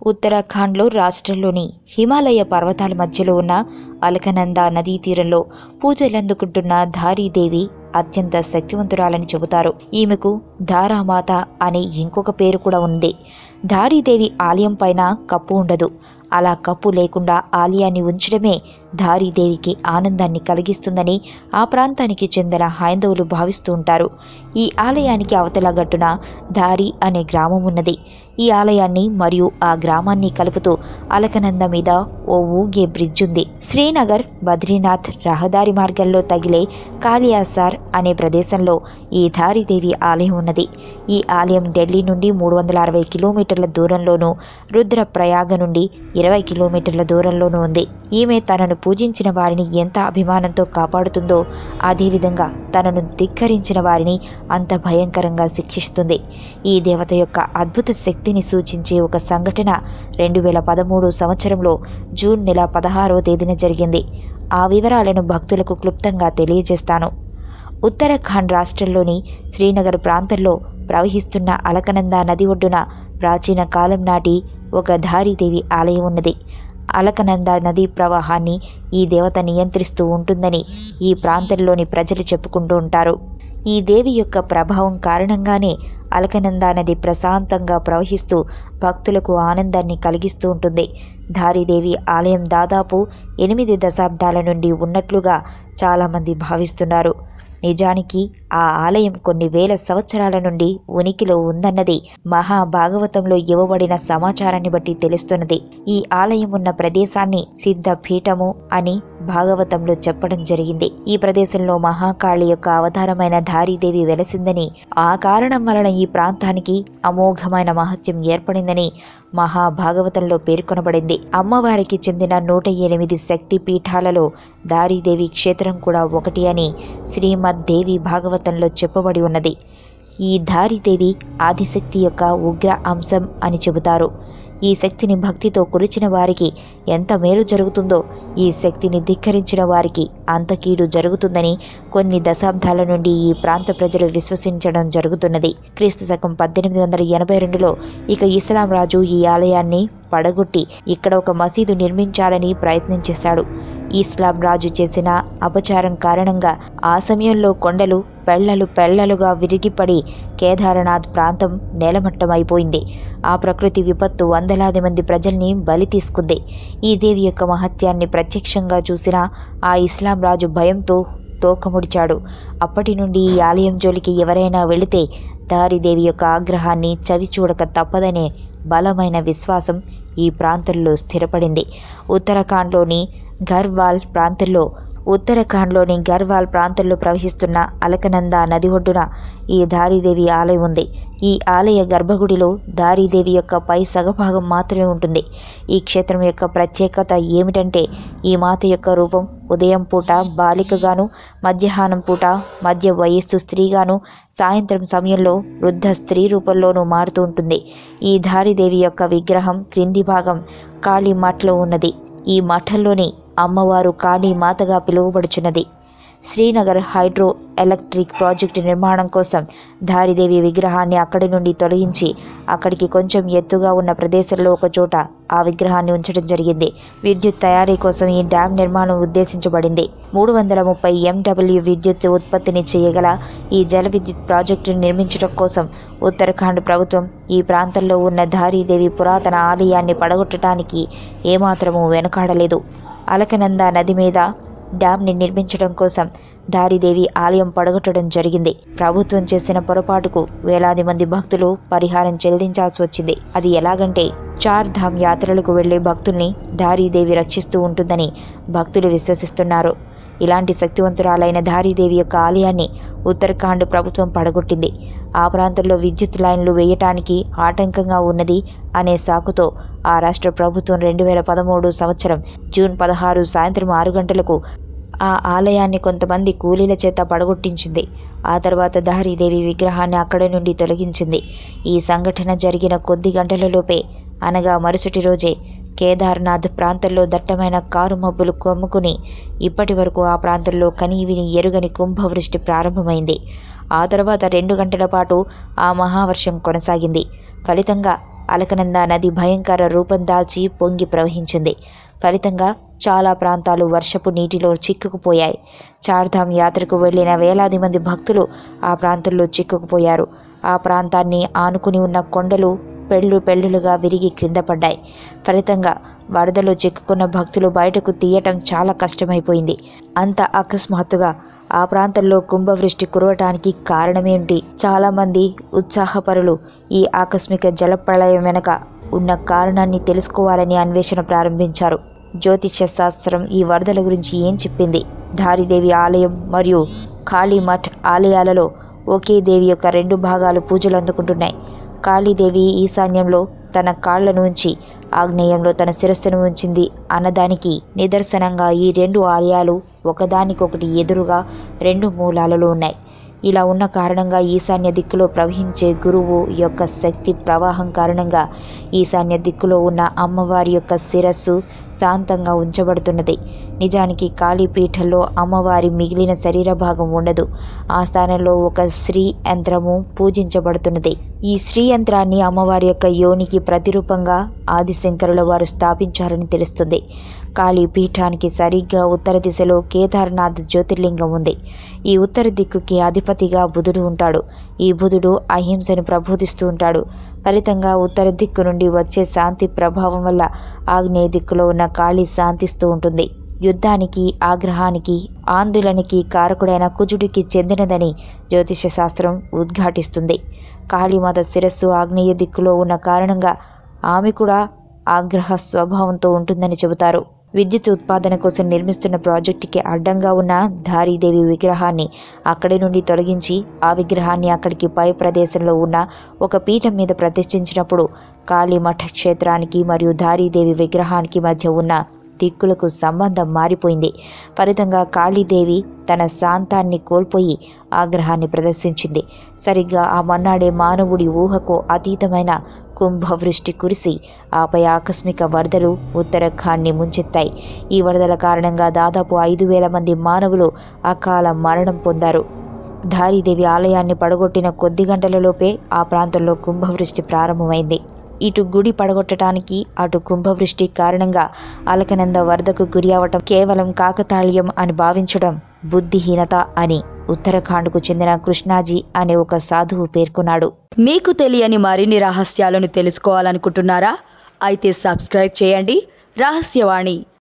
ఉత్తరాఖండ్లో రాష్ట్రంలోని హిమాలయ పర్వతాల మధ్యలో ఉన్న అలకనంద నదీ తీరంలో పూజలందుకుంటున్న ధారీదేవి అత్యంత శక్తివంతురాలని చెబుతారు ఈమెకు ధారామాత అనే ఇంకొక పేరు కూడా ఉంది ధారీదేవి ఆలయం పైన కప్పు ఉండదు అలా కప్పు లేకుండా ఆలయాన్ని ఉంచడమే ధారీదేవికి ఆనందాన్ని కలిగిస్తుందని ఆ ప్రాంతానికి చెందిన హైందవులు భావిస్తూ ఉంటారు ఈ ఆలయానికి అవతల గట్టున ధారి అనే గ్రామం ఉన్నది ఈ ఆలయాన్ని మరియు ఆ గ్రామాన్ని కలుపుతూ అలకనంద మీద ఓ ఊగే బ్రిడ్జ్ ఉంది శ్రీనగర్ బద్రీనాథ్ రహదారి మార్గంలో తగిలే కాలియాసార్ అనే ప్రదేశంలో ఈ ధారీదేవి ఆలయం ఉన్నది ఈ ఆలయం ఢిల్లీ నుండి మూడు వందల అరవై కిలోమీటర్ల దూరంలోనూ రుద్రప్రయాగ నుండి ఇరవై కిలోమీటర్ల దూరంలోనూ ఉంది ఈమె తనను పూజించిన వారిని ఎంత అభిమానంతో కాపాడుతుందో అదేవిధంగా తనను ధిక్కరించిన వారిని అంత భయంకరంగా శిక్షిస్తుంది ఈ దేవత యొక్క అద్భుత శక్తిని సూచించే ఒక సంఘటన రెండు వేల పదమూడు సంవత్సరంలో జూన్ నెల పదహారవ తేదీన జరిగింది ఆ వివరాలను భక్తులకు క్లుప్తంగా తెలియజేస్తాను ఉత్తరాఖండ్ రాష్ట్రంలోని శ్రీనగర్ ప్రాంతంలో ప్రవహిస్తున్న అలకనంద నది ఒడ్డున ప్రాచీన కాలం నాటి ఒక ధారీదేవి ఆలయం ఉన్నది అలకనంద నదీ ప్రవాహాన్ని ఈ దేవత నియంత్రిస్తూ ఉంటుందని ఈ ప్రాంతంలోని ప్రజలు చెప్పుకుంటూ ఉంటారు ఈ దేవి యొక్క ప్రభావం కారణంగానే అలకనంద నది ప్రశాంతంగా ప్రవహిస్తూ భక్తులకు ఆనందాన్ని కలిగిస్తూ ఉంటుంది ధారీదేవి ఆలయం దాదాపు ఎనిమిది దశాబ్దాల నుండి ఉన్నట్లుగా చాలామంది భావిస్తున్నారు నిజానికి ఆ ఆలయం కొన్ని వేల సంవత్సరాల నుండి ఉనికిలో ఉందన్నది మహాభాగవతంలో ఇవ్వబడిన సమాచారాన్ని బట్టి తెలుస్తున్నది ఈ ఆలయం ఉన్న ప్రదేశాన్ని సిద్ధ పీఠము అని భాగవతంలో చెప్పడం జరిగింది ఈ ప్రదేశంలో మహాకాళి యొక్క అవతారమైన ధారీదేవి వెలసిందని ఆ కారణం వలన ఈ ప్రాంతానికి అమోఘమైన మహత్యం ఏర్పడిందని మహాభాగవతంలో పేర్కొనబడింది అమ్మవారికి చెందిన నూట ఎనిమిది శక్తి పీఠాలలో దారీదేవి క్షేత్రం కూడా ఒకటి అని శ్రీమద్ దేవి భాగవతంలో చెప్పబడి ఉన్నది ఈ ధారీదేవి ఆదిశక్తి యొక్క ఉగ్ర అంశం అని చెబుతారు ఈ శక్తిని భక్తితో కొలిచిన వారికి ఎంత మేలు జరుగుతుందో ఈ శక్తిని ధిక్కరించిన వారికి అంత కీడు జరుగుతుందని కొన్ని దశాబ్దాల నుండి ఈ ప్రాంత ప్రజలు విశ్వసించడం జరుగుతున్నది క్రీస్తు శకం పద్దెనిమిది వందల ఎనభై రెండులో ఇక ఇస్లాం రాజు ఈ ఆలయాన్ని పడగొట్టి ఇక్కడ ఒక మసీదు నిర్మించాలని ప్రయత్నం చేశాడు ఇస్లాం రాజు చేసిన అపచారం కారణంగా ఆ సమయంలో కొండలు పెళ్లలు పెళ్లలుగా విరిగిపడి కేదారనాథ్ ప్రాంతం నేలమట్టమైపోయింది ఆ ప్రకృతి విపత్తు వందలాది మంది ప్రజల్ని బలి తీసుకుంది ఈ దేవి యొక్క మహత్యాన్ని ప్రత్యక్షంగా చూసిన ఆ ఇస్లాం రాజు భయంతో తోకముడిచాడు అప్పటి నుండి ఈ ఆలయం జోలికి ఎవరైనా వెళితే దారిదేవి యొక్క ఆగ్రహాన్ని చవిచూడక తప్పదనే బలమైన విశ్వాసం ఈ ప్రాంతంలో స్థిరపడింది ఉత్తరాఖండ్లోని గర్వాల్ ప్రాంతంలో ఉత్తరాఖండ్లోని గర్వాల్ ప్రాంతంలో ప్రవహిస్తున్న అలకనంద నది ఒడ్డున ఈ దారీదేవి ఆలయం ఉంది ఈ ఆలయ గర్భగుడిలో దారీదేవి యొక్క పై సగభాగం మాత్రమే ఉంటుంది ఈ క్షేత్రం యొక్క ప్రత్యేకత ఏమిటంటే ఈ మాత యొక్క రూపం ఉదయం పూట బాలికగాను మధ్యాహ్నం పూట మధ్య వయస్సు స్త్రీగాను సాయంత్రం సమయంలో వృద్ధ స్త్రీ రూపంలోనూ మారుతూ ఉంటుంది ఈ దారిదేవి యొక్క విగ్రహం క్రింది భాగం కాళీ మఠలో ఉన్నది ఈ మఠంలోని అమ్మవారు కాళీ మాతగా పిలువబడుచున్నది శ్రీనగర్ హైడ్రో ఎలక్ట్రిక్ ప్రాజెక్టు నిర్మాణం కోసం ధారిదేవి విగ్రహాన్ని అక్కడి నుండి తొలగించి అక్కడికి కొంచెం ఎత్తుగా ఉన్న ప్రదేశంలో ఒక చోట ఆ విగ్రహాన్ని ఉంచడం జరిగింది విద్యుత్ తయారీ కోసం ఈ డ్యాం నిర్మాణం ఉద్దేశించబడింది మూడు వందల ముప్పై ఎండబ్ల్యూ విద్యుత్ ఉత్పత్తిని చేయగల ఈ జల విద్యుత్ ప్రాజెక్టును నిర్మించడం కోసం ఉత్తరాఖండ్ ప్రభుత్వం ఈ ప్రాంతంలో ఉన్న ధారీదేవి పురాతన ఆలయాన్ని పడగొట్టడానికి ఏమాత్రమూ వెనుకాడలేదు అలకనంద నది మీద డ్యాంని నిర్మించడం కోసం దారిదేవి ఆలయం పడగొట్టడం జరిగింది ప్రభుత్వం చేసిన పొరపాటుకు వేలాది మంది భక్తులు పరిహారం చెల్లించాల్సి వచ్చింది అది ఎలాగంటే చార్ ధామ్ యాత్రలకు వెళ్లే భక్తుల్ని దారీదేవి రక్షిస్తూ ఉంటుందని భక్తులు విశ్వసిస్తున్నారు ఇలాంటి శక్తివంతురాలైన దారీదేవి యొక్క ఆలయాన్ని ఉత్తరాఖండ్ ప్రభుత్వం పడగొట్టింది ఆ ప్రాంతంలో విద్యుత్ లైన్లు వేయటానికి ఆటంకంగా ఉన్నది అనే సాకుతో ఆ రాష్ట్ర ప్రభుత్వం రెండు వేల పదమూడు సంవత్సరం జూన్ పదహారు సాయంత్రం ఆరు గంటలకు ఆ ఆలయాన్ని కొంతమంది కూలీల చేత పడగొట్టించింది ఆ తర్వాత దారీదేవి విగ్రహాన్ని అక్కడి నుండి తొలగించింది ఈ సంఘటన జరిగిన కొద్ది గంటలలోపే అనగా మరుసటి రోజే కేదార్నాథ్ ప్రాంతంలో దట్టమైన కారు మబ్బులు కొమ్ముకుని ఇప్పటి వరకు ఆ ప్రాంతంలో కనీవిని ఎరుగని కుంభవృష్టి ప్రారంభమైంది ఆ తర్వాత రెండు గంటల పాటు ఆ మహావర్షం కొనసాగింది ఫలితంగా అలకనంద నది భయంకర రూపం దాల్చి పొంగి ప్రవహించింది ఫలితంగా చాలా ప్రాంతాలు వర్షపు నీటిలో చిక్కుకుపోయాయి చార్ధామ్ యాత్రకు వెళ్లిన వేలాది మంది భక్తులు ఆ ప్రాంతంలో చిక్కుకుపోయారు ఆ ప్రాంతాన్ని ఆనుకుని ఉన్న కొండలు పెళ్ళు పెళ్ళులుగా విరిగి క్రింద పడ్డాయి ఫలితంగా వరదలో చిక్కుకున్న భక్తులు బయటకు తీయటం చాలా కష్టమైపోయింది అంత అకస్మాత్తుగా ఆ ప్రాంతంలో కుంభవృష్టి కురవటానికి కారణమేంటి చాలామంది ఉత్సాహపరులు ఈ ఆకస్మిక జలప్రళయం వెనక ఉన్న కారణాన్ని తెలుసుకోవాలని అన్వేషణ ప్రారంభించారు జ్యోతిష్య శాస్త్రం ఈ వరదల గురించి ఏం చెప్పింది ధారిదేవి ఆలయం మరియు కాళీమఠ్ ఆలయాలలో ఒకే దేవి యొక్క రెండు భాగాలు పూజలు అందుకుంటున్నాయి కాళీదేవి ఈశాన్యంలో తన కాళ్లను ఉంచి ఆగ్నేయంలో తన శిరస్సును ఉంచింది అన్నదానికి నిదర్శనంగా ఈ రెండు ఆలయాలు ఒకదానికొకటి ఎదురుగా రెండు మూలాలలో ఉన్నాయి ఇలా ఉన్న కారణంగా ఈశాన్య దిక్కులో ప్రవహించే గురువు యొక్క శక్తి ప్రవాహం కారణంగా ఈశాన్య దిక్కులో ఉన్న అమ్మవారి యొక్క శిరస్సు శాంతంగా ఉంచబడుతున్నది నిజానికి కాళీపీఠంలో అమ్మవారి మిగిలిన శరీర భాగం ఉండదు ఆ స్థానంలో ఒక శ్రీ యంత్రము పూజించబడుతున్నది ఈ శ్రీ యంత్రాన్ని అమ్మవారి యొక్క యోనికి ప్రతిరూపంగా ఆదిశంకరుల వారు స్థాపించారని తెలుస్తుంది కాళీ పీఠానికి సరిగ్గా ఉత్తర దిశలో కేదార్నాథ్ జ్యోతిర్లింగం ఉంది ఈ ఉత్తర దిక్కుకి అధిపతిగా బుధుడు ఉంటాడు ఈ బుధుడు అహింసను ప్రబోధిస్తూ ఉంటాడు ఫలితంగా ఉత్తర దిక్కు నుండి వచ్చే శాంతి ప్రభావం వల్ల ఆగ్నేయ దిక్కులో ఉన్న కాళీ శాంతిస్తూ ఉంటుంది యుద్ధానికి ఆగ్రహానికి ఆందోళనకి కారకుడైన కుజుడికి చెందినదని జ్యోతిష శాస్త్రం ఉద్ఘాటిస్తుంది కాళీమాత శిరస్సు ఆగ్నేయ దిక్కులో ఉన్న కారణంగా ఆమె కూడా ఆగ్రహ స్వభావంతో ఉంటుందని చెబుతారు విద్యుత్ ఉత్పాదన కోసం నిర్మిస్తున్న ప్రాజెక్టుకి అడ్డంగా ఉన్న ధారీదేవి విగ్రహాన్ని అక్కడి నుండి తొలగించి ఆ విగ్రహాన్ని అక్కడికి పై ప్రదేశంలో ఉన్న ఒక పీఠం మీద ప్రతిష్ఠించినప్పుడు కాళీమఠ క్షేత్రానికి మరియు ధారీదేవి విగ్రహానికి మధ్య ఉన్న దిక్కులకు సంబంధం మారిపోయింది ఫలితంగా కాళీదేవి తన శాంతాన్ని కోల్పోయి ఆగ్రహాన్ని ప్రదర్శించింది సరిగ్గా ఆ మన్నాడే మానవుడి ఊహకు అతీతమైన కుంభవృష్టి కురిసి ఆపై ఆకస్మిక వరదలు ఉత్తరాఖండ్ని ముంచెత్తాయి ఈ వరదల కారణంగా దాదాపు ఐదు వేల మంది మానవులు అకాల మరణం పొందారు ధారీదేవి ఆలయాన్ని పడగొట్టిన కొద్ది గంటలలోపే ఆ ప్రాంతంలో కుంభవృష్టి ప్రారంభమైంది ఇటు గుడి పడగొట్టడానికి అటు కుంభవృష్టి కారణంగా అలకనంద వరదకు గురి అవటం కేవలం కాకతాళీయం అని భావించడం బుద్ధిహీనత అని ఉత్తరాఖండ్కు చెందిన కృష్ణాజీ అనే ఒక సాధువు పేర్కొన్నాడు మీకు తెలియని మరిన్ని రహస్యాలను తెలుసుకోవాలనుకుంటున్నారా అయితే సబ్స్క్రైబ్ చేయండి రహస్యవాణి